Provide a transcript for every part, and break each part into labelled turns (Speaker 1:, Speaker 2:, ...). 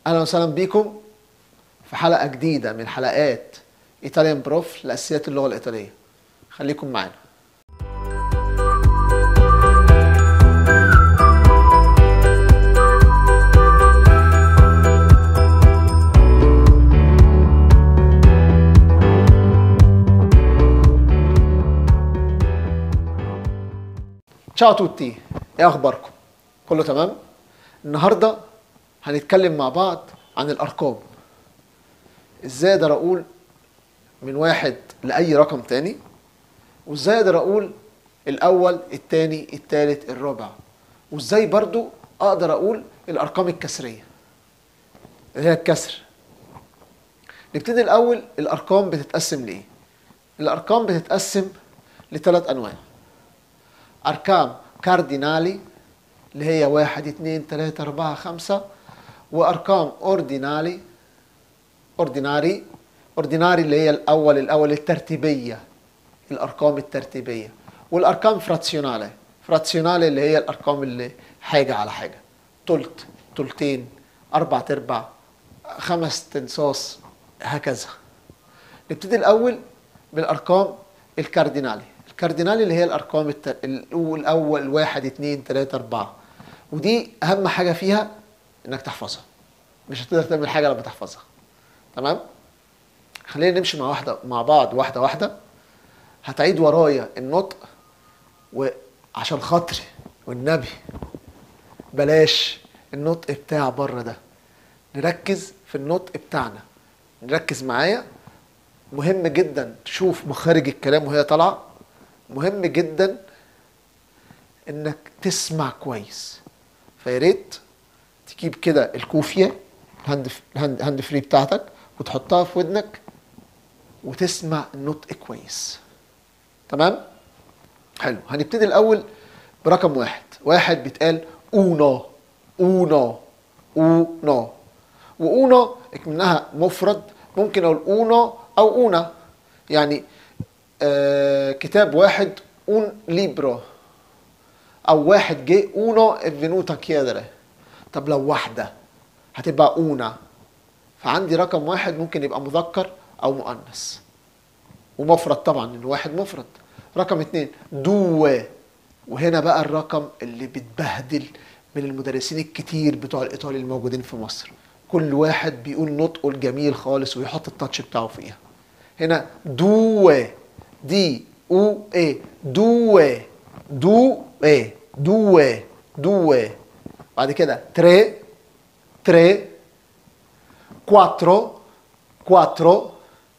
Speaker 1: اهلا وسهلا بيكم في حلقه جديده من حلقات ايطاليان بروف لاساسيات اللغه الايطاليه خليكم معانا تشاو توتي ايه اخباركم كله تمام النهارده هنتكلم مع بعض عن الارقام ازاي اقدر اقول من واحد لاي رقم تاني وازاي اقدر اقول الاول التاني التالت الرابع وازاي برضو اقدر اقول الارقام الكسريه اللي هي الكسر نبتدي الاول الارقام بتتقسم لايه الارقام بتتقسم لثلاث انواع ارقام كاردينالي اللي هي واحد اتنين تلاتة أربعة خمسة وأرقام أوردينالي أورديناري أورديناري اللي هي الأول الأول الترتيبية الأرقام الترتيبية والأرقام فراتسيونالي فراتسيونالي اللي هي الأرقام اللي حاجة على حاجة تلت تلتين أربع تربع خمس تنصاص هكذا نبتدي الأول بالأرقام الكاردينالي الكاردينالي اللي هي الأرقام التر... الأول أول واحد اتنين تلاتة أربعة ودي أهم حاجة فيها إنك تحفظها مش هتقدر تعمل حاجة لما تحفظها تمام خلينا نمشي مع واحدة مع بعض واحدة واحدة هتعيد ورايا النطق وعشان خاطري والنبي بلاش النطق بتاع بره ده نركز في النطق بتاعنا نركز معايا مهم جدا تشوف مخارج الكلام وهي طالعه مهم جدا انك تسمع كويس فيا ريت تجيب كده الكوفيه الهاند الهاند هاند فري بتاعتك وتحطها في ودنك وتسمع النطق كويس تمام حلو هنبتدي الاول برقم واحد واحد بيتقال اونو اونو اونو واونو منها مفرد ممكن اقول اونو او اونا يعني آه كتاب واحد اون ليبرو او واحد جه اونو افينوتا كيادري طب لو واحده هتبقى اونا فعندي رقم واحد ممكن يبقى مذكر او مؤنث ومفرد طبعا ان واحد مفرد رقم اتنين دو وهنا بقى الرقم اللي بتبهدل من المدرسين الكتير بتوع الايطالي الموجودين في مصر كل واحد بيقول نطقه الجميل خالص ويحط التاتش بتاعه فيها هنا دو دي او اي دو دو اي دو دو بعد كده تري تري quattro quattro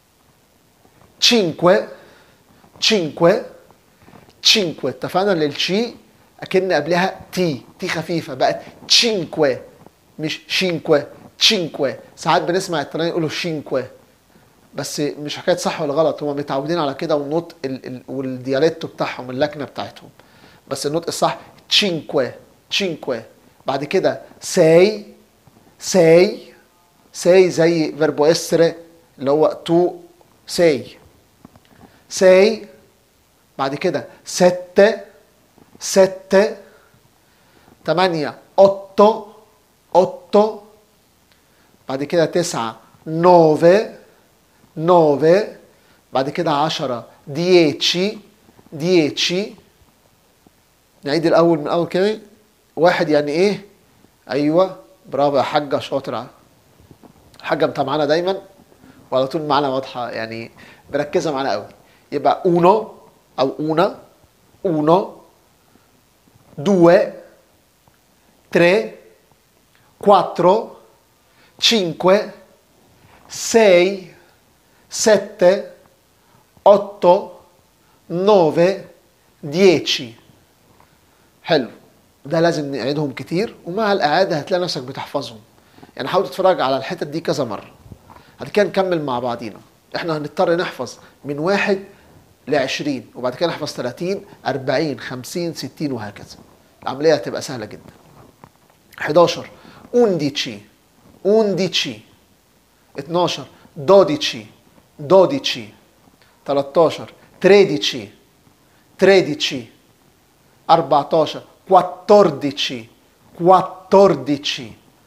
Speaker 1: cinque cinque cinque اتفقنا ان الشي اكن قبلها تي تي خفيفه بقت cinque مش شينكوه تشينكوه ساعات بنسمع الطليان يقولوا شينكوه بس مش حكايه صح ولا غلط هم متعودين على كده والنطق ال- ال- والدياليتو بتاعهم اللكنه بتاعتهم بس النطق الصح تشينكوه تشينكوه بعد كده ساي ساي ساي زي فيربو اسره اللي هو تو ساي ساي بعد كده ستة ستة تمانية أوتو أوتو بعد كده تسعة نوفي نوفي بعد كده عشرة ديتشي ديتشي نعيد الأول من أول كده واحد يعني إيه؟ أيوه برافو يا حاجة شاطرة حاجة متابعانا دايما وعلى طول معانا واضحة يعني مركزة معانا قوي يبقى uno أو una uno due tre quattro cinque sei sette otto nove dieci حلو ده لازم نعيدهم كتير ومع الإعادة هتلاقي نفسك بتحفظهم يعني حاول تتفرج على الحتت دي كذا مرة بعد كده نكمل مع بعضينا احنا هنضطر نحفظ من واحد لعشرين وبعد كده نحفظ 30 40 50 60 وهكذا العملية هتبقى سهلة جدا 11 undici undici 12 dodici dodici 13 tredici tredici 14 14 14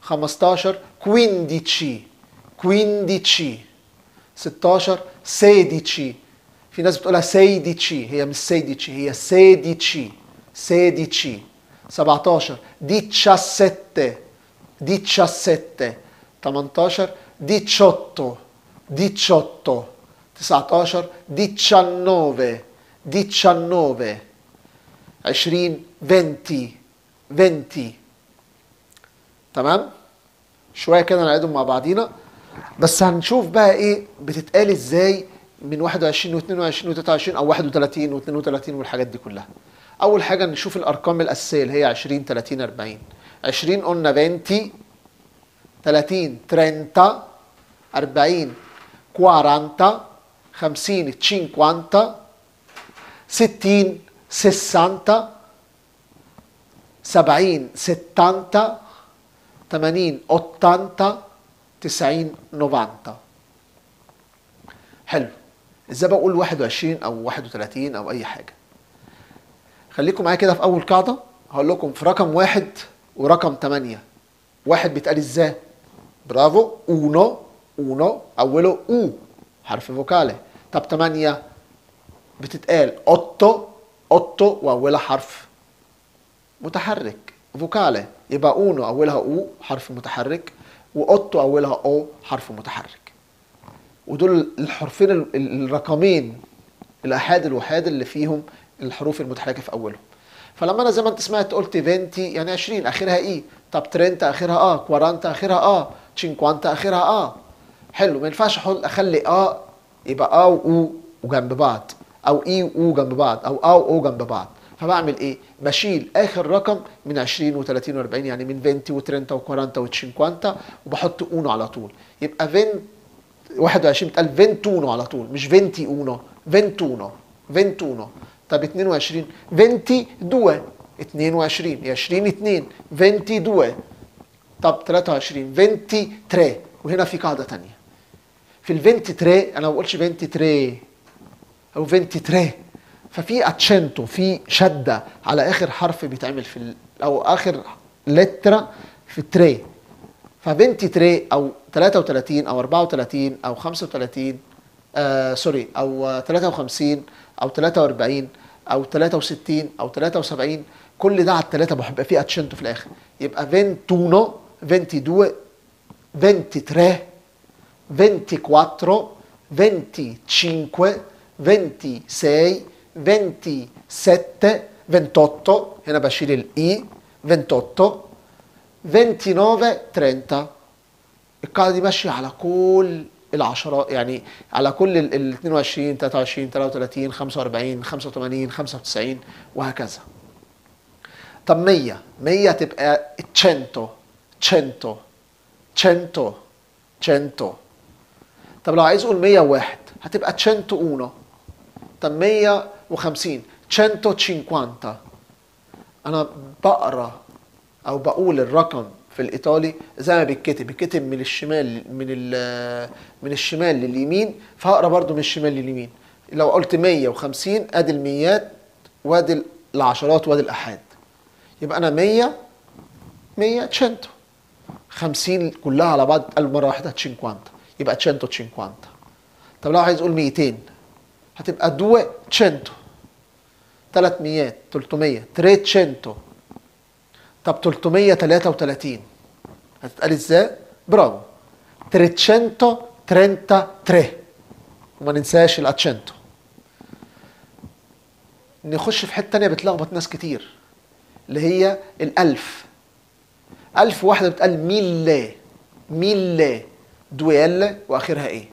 Speaker 1: 15 quindici quindici 16 sedici في ناس بتقولها سيديتشي هي مش سيديتشي هي سيديتشي سيديتشي 17 diciassette diciassette 18 diciotto diciotto 19 diciannove diciannove 20 20 20 تمام شويه كده نعيدهم مع بعضينا بس هنشوف بقى ايه بتتقال ازاي من 21 و22 و23 او 31 و32 والحاجات دي كلها اول حاجه نشوف الارقام الاساسيه اللي هي 20 30 40 20 قلنا 20 30 30 40 40 50 50 60 60 70 70 80 80 90 90 حلو ازاي بقول 21 او 31 او اي حاجه خليكم معايا كده في اول قاعده هقول لكم في رقم واحد ورقم 8 واحد بيتقال ازاي برافو اونو اونو اوله او حرف فوكالي طب 8 بتتقال اوتو اوتو واولها حرف متحرك فوكالي يبقى اونو اولها او حرف متحرك واوتو اولها او حرف متحرك ودول الحرفين ال- ال- الرقمين الاحاد الوحاد اللي فيهم الحروف المتحركه في اولهم فلما انا زي ما انت سمعت قلت 20 يعني 20 اخرها اي طب 30 اخرها اه 40 اخرها اه 50 اخرها اه حلو ما ينفعش احط اخلي اه يبقى اه واو وجنب بعض او اي واو جنب بعض او اه واو جنب بعض فبعمل ايه بشيل اخر رقم من 20 و30 و40 يعني من 20 و30 و40 و50 وبحط اونو على طول يبقى 20 21 بتقال 21 على طول مش 21 21 21 طب 22 22 22 هي 20 2 22 طب 23 23 وهنا في قاعده ثانيه في ال 23 انا ما بقولش 23 او 23 ففي اتشنتو في شده على اخر حرف بيتعمل في ال او اخر لتره في تري ف 23 او 33 او 34 او 35 آه سوري او آه، 53 او 43 او 63 او 73 كل ده على الثلاثه بيبقى فيه اتشنتو في الاخر يبقى 21 22 23 24 25 26 27 28 هنا بشيل الاي 28 29 30 القاعده دي ماشيه على كل العشرات يعني على كل ال ال 22 23 33 45 85 95 وهكذا طب 100 100 تبقى 100 100 100 100 طب لو عايز اقول 101 هتبقى 101 طب 150 150 انا بقرا او بقول الرقم في الايطالي زي ما بيتكتب بيتكتب من الشمال من ال- من الشمال لليمين فهقرا برضو من الشمال لليمين لو قلت 150 ادي الميات وادي العشرات وادي الاحاد يبقى انا 100 100 100 50 كلها على بعض تتقال مره واحده 50 يبقى 150 طب لو عايز اقول 200 هتبقى 200 300 300 300 طب 333 هتتقال ازاي؟ برافو 333 وما ننساش الاتشنتو نخش في حته تانية بتلخبط ناس كتير اللي هي الألف ألف واحدة بتقال ميل ميل دويل وآخرها إيه؟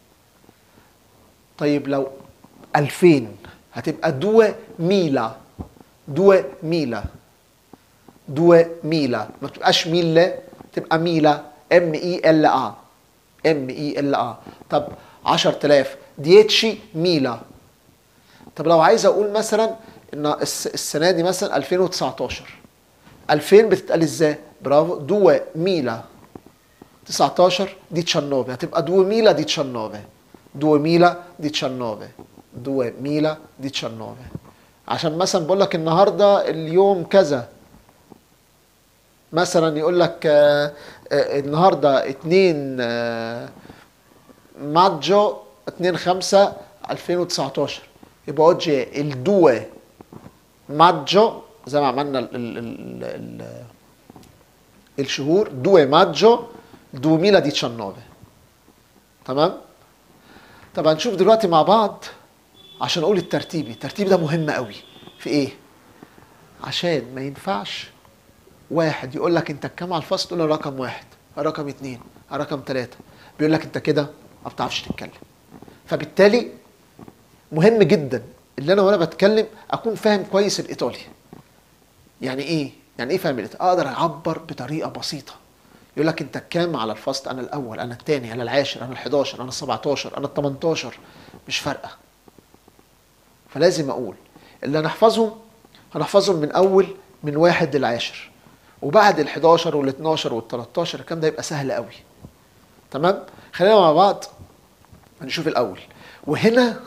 Speaker 1: طيب لو ألفين هتبقى دو ميلا دو ميلا دو ميلا ما تبقاش ميلا تبقى ميلا ام اي ال ا ام اي ال ا طب 10000 ديتشي ميلا طب لو عايز اقول مثلا ان الس- السنه دي مثلا 2019 2000 بتتقال ازاي برافو دو ميلا 19 دي 19 هتبقى دو ميلا دي 19 دو ميلا دي 19 دو ميلا دي 19 عشان مثلا بقول لك النهارده اليوم كذا مثلا يقول لك آه، آه، النهارده 2 آه، ماجو 2 5 2019 يبقى oggi il 2 maggio زي ما عملنا ال ال ال ال الشهور 2 ماجو 2019 تمام طب هنشوف دلوقتي مع بعض عشان اقول الترتيبي الترتيب ده مهم قوي في ايه عشان ما ينفعش واحد يقول لك انت كام على الفصل تقول له رقم واحد رقم اتنين رقم تلاتة بيقول لك انت كده ما بتعرفش تتكلم فبالتالي مهم جدا اللي انا وانا بتكلم اكون فاهم كويس الايطالي يعني ايه يعني ايه فاهم الايطالي اقدر اعبر بطريقه بسيطه يقول لك انت كام على الفصل انا الاول انا الثاني انا العاشر انا ال11 انا ال17 انا ال18 مش فارقه فلازم اقول اللي هنحفظهم هنحفظهم من اول من واحد للعاشر وبعد ال11 وال12 وال13 الكلام ده يبقى سهل قوي تمام خلينا مع بعض هنشوف الاول وهنا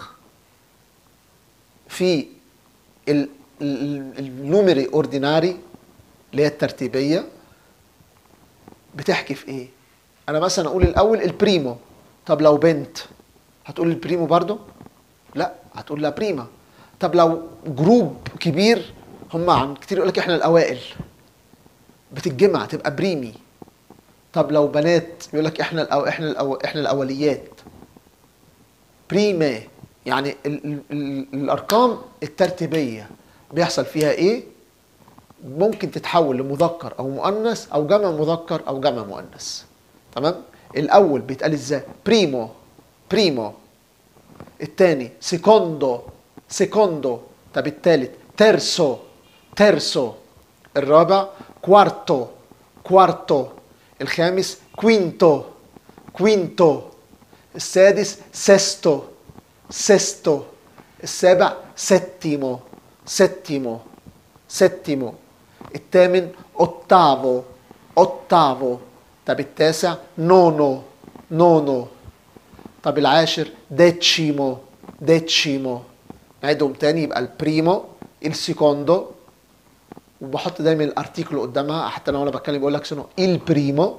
Speaker 1: في ال- ال- النومري اورديناري اللي هي الترتيبيه بتحكي في ايه انا مثلا اقول الاول البريمو طب لو بنت هتقول البريمو برضو لا هتقول لا بريما طب لو جروب كبير هم عن كتير يقول لك احنا الاوائل بتتجمع تبقى بريمي طب لو بنات يقول لك احنا الأو... احنا الأو... احنا الاوليات بريمي يعني ال... ال... ال... الارقام الترتيبيه بيحصل فيها ايه ممكن تتحول لمذكر او مؤنث او جمع مذكر او جمع مؤنث تمام الاول بيتقال ازاي بريمو بريمو الثاني سيكوندو سيكوندو طب الثالث ترسو ترسو الرابع كوارتو كوارتو الخامس كوينتو كوينتو السادس سيستو سيستو السابع سيتيمو سيتيمو سيتيمو الثامن اوتافو اوتافو طب التاسع نونو نونو طب العاشر ديتشيمو ديتشيمو نعيدهم تاني يبقى البريمو السيكوندو وبحط دايما الارتيكل قدامها حتى لو انا بتكلم بقول لك شنو البريمو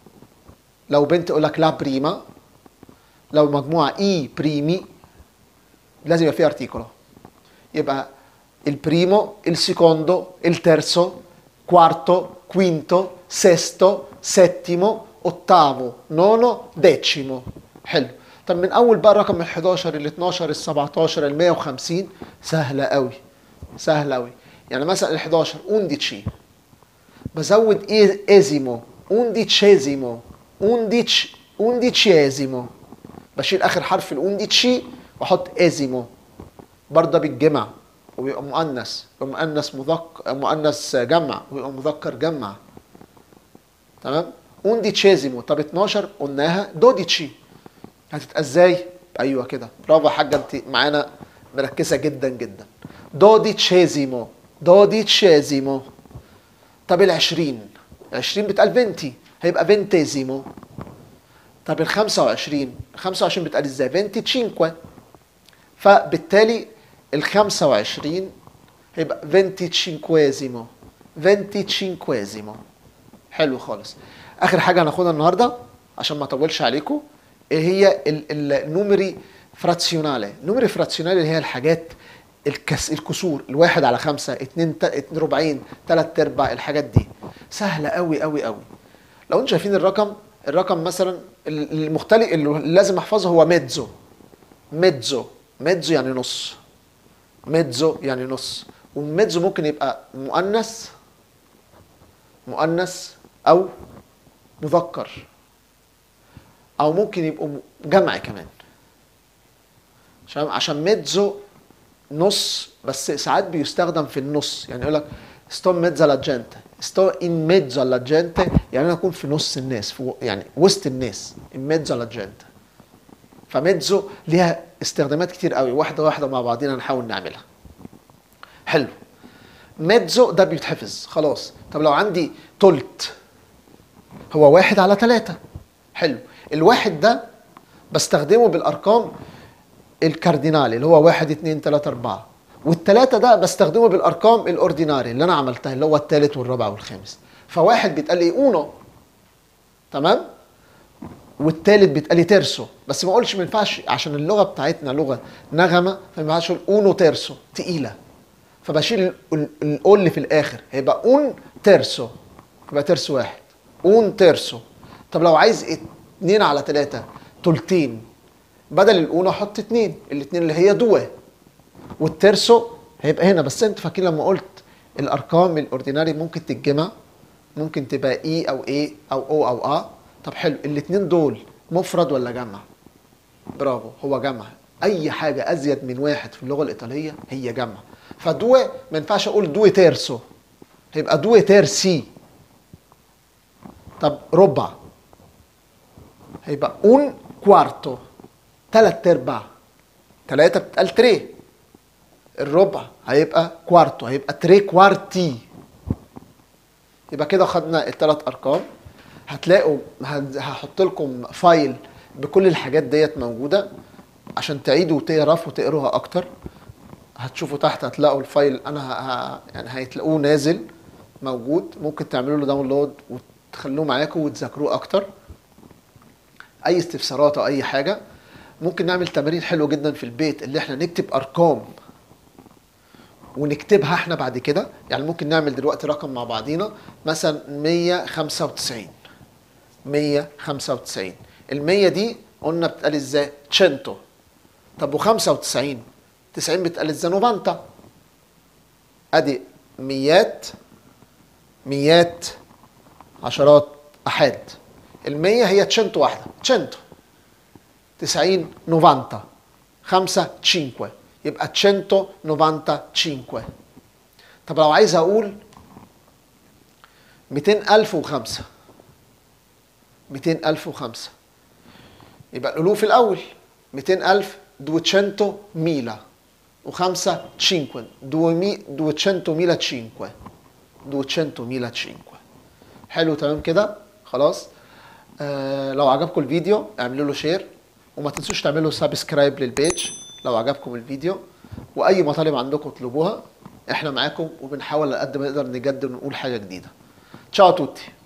Speaker 1: لو بنت اقول لك لا بريما لو مجموعه اي بريمي لازم يبقى فيه ارتيكولو يبقى البريمو السيكوندو الترسو quarto quinto sesto settimo ottavo nono decimo حلو طب من اول بقى رقم ال 11 ال 12 ال 17 ال 150 سهله قوي سهله قوي يعني مثلا ال 11 انديتشي بزود إيه ازيمو انديتشيزيمو انديتش انديتشيزيمو بشيل اخر حرف الانديتشي واحط ازيمو برضه بالجمع وبيبقى مؤنث يبقى مؤنث مذكر مؤنث جمع ويبقى مذكر جمع تمام انديتشيزيمو طب 12 قلناها دوديتشي هتبقى ازاي ايوه كده برافو يا حاجه انت معانا مركزه جدا جدا دوديتشيزيمو دوديتشيزيمو طب ال 20 20 بتقال فينتي هيبقى فينتيزيمو طب ال 25 25 بتقال ازاي فينتي تشينكوا فبالتالي ال 25 هيبقى فينتي تشينكويزيمو فينتي تشينكويزيمو حلو خالص اخر حاجه هناخدها النهارده عشان ما اطولش عليكم ايه هي النومري فراتسيونالي نومري فراتسيونالي اللي هي الحاجات الكس الكسور الواحد على خمسة اتنين, تا... اتنين ربعين تلات ارباع الحاجات دي سهلة قوي قوي قوي لو انتم شايفين الرقم الرقم مثلا المختلف اللي لازم احفظه هو ميتزو ميتزو ميتزو يعني نص ميتزو يعني نص والميتزو ممكن يبقى مؤنث مؤنث او مذكر او ممكن يبقوا جمع كمان عشان عشان ميتزو نص بس ساعات بيستخدم في النص يعني يقول لك sto in mezzo alla gente sto in mezzo alla gente يعني انا اكون في نص الناس في يعني وسط الناس in mezzo alla gente فميتزو ليها استخدامات كتير قوي واحده واحده مع بعضينا نحاول نعملها حلو ميتزو ده بيتحفظ خلاص طب لو عندي تلت هو واحد على ثلاثة حلو الواحد ده بستخدمه بالارقام الكاردينالي اللي هو واحد اتنين تلاتة اربعة والتلاتة ده بستخدمه بالارقام الاورديناري اللي انا عملتها اللي هو التالت والرابع والخامس فواحد بيتقال لي اونو تمام والتالت بيتقال لي تيرسو بس ما اقولش ما ينفعش عشان اللغه بتاعتنا لغه نغمه فما ينفعش اقول اونو تيرسو تقيله فبشيل ال- ال- الاو اللي في الاخر هيبقى اون تيرسو يبقى تيرسو واحد اون تيرسو طب لو عايز اتنين على تلاتة تلتين بدل الاونو احط اتنين الاتنين اللي هي دوا والترسو هيبقى هنا بس انت فاكرين لما قلت الارقام الاورديناري ممكن تتجمع ممكن تبقى اي او اي او او او ا طب حلو الاتنين دول مفرد ولا جمع برافو هو جمع اي حاجه ازيد من واحد في اللغه الايطاليه هي جمع فدو ما ينفعش اقول دو تيرسو هيبقى دو تيرسي طب ربع هيبقى اون كوارتو تلات ارباع تلاتة بتقال تري الربع هيبقى كوارتو هيبقى تري كوارتي يبقى كده خدنا الثلاث ارقام هتلاقوا هن- هحط لكم فايل بكل الحاجات ديت موجوده عشان تعيدوا وتعرفوا وتقروها اكتر هتشوفوا تحت هتلاقوا الفايل انا ه... ه... يعني هيتلاقوه نازل موجود ممكن تعملوا له داونلود وتخلوه معاكم وتذاكروه اكتر اي استفسارات او اي حاجه ممكن نعمل تمارين حلو جدا في البيت اللي احنا نكتب ارقام ونكتبها احنا بعد كده يعني ممكن نعمل دلوقتي رقم مع بعضينا مثلا 195 195 ال 100 دي قلنا بتقال ازاي تشنتو طب و95 90 بتقال ازاي نوفانتا ادي ميات ميات عشرات احاد المية هي تشنتو واحدة تشنتو 90 نوفانتا خمسة تشينكوي يبقى تشنتو نوفانتا تشينكوي طب لو عايز اقول 200 ألف وخمسة 200 ألف وخمسة يبقى الألوف الأول 200 ألف دوتشنتو ميلا وخمسة تشينكوي دومي دوتشنتو ميلا تشينكوي دوتشنتو ميلا تشينكوي حلو تمام كده خلاص آه لو عجبكم الفيديو اعملوا له شير وما تنسوش تعملوا سبسكرايب للبيج لو عجبكم الفيديو واي مطالب عندكم اطلبوها احنا معاكم وبنحاول على قد ما نقدر نجدد ونقول حاجه جديده تشاو توتي